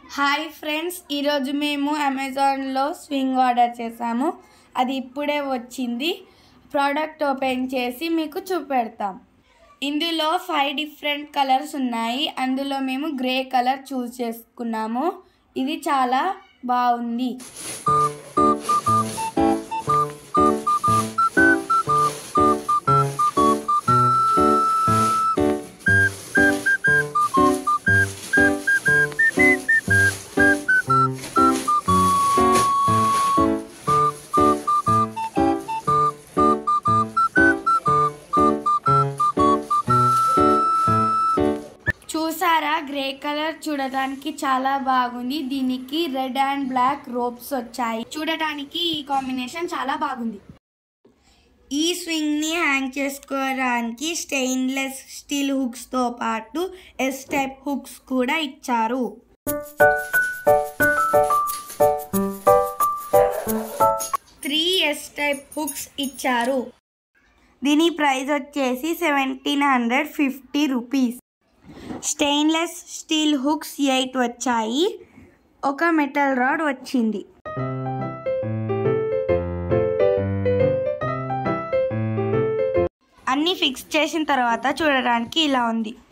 hi friends ఈరోజు మేము అమెజాన్లో స్వింగ్ ఆర్డర్ చేసాము అది ఇప్పుడే వచ్చింది ప్రోడక్ట్ ఓపెన్ చేసి మీకు చూపెడతాం ఇందులో ఫైవ్ డిఫరెంట్ కలర్స్ ఉన్నాయి అందులో మేము గ్రే కలర్ చూస్ చేసుకున్నాము ఇది చాలా బాగుంది చూసారా గ్రే కలర్ చూడటానికి చాలా బాగుంది దీనికి రెడ్ అండ్ బ్లాక్ రోప్స్ వచ్చాయి చూడటానికి ఈ కాంబినేషన్ చాలా బాగుంది ఈ స్వింగ్ని హ్యాంగ్ చేసుకోవడానికి స్టెయిన్లెస్ స్టీల్ హుక్స్తో పాటు ఎస్ టైప్ హుక్స్ కూడా ఇచ్చారు త్రీ ఎస్ టైప్ హుక్స్ ఇచ్చారు దీని ప్రైస్ వచ్చేసి seventeen hundred fifty rupees stainless steel hooks eight వచ్చాయి ఒక మెటల్ రాడ్ వచ్చింది అన్నీ ఫిక్స్ చేసిన తర్వాత చూడడానికి ఇలా ఉంది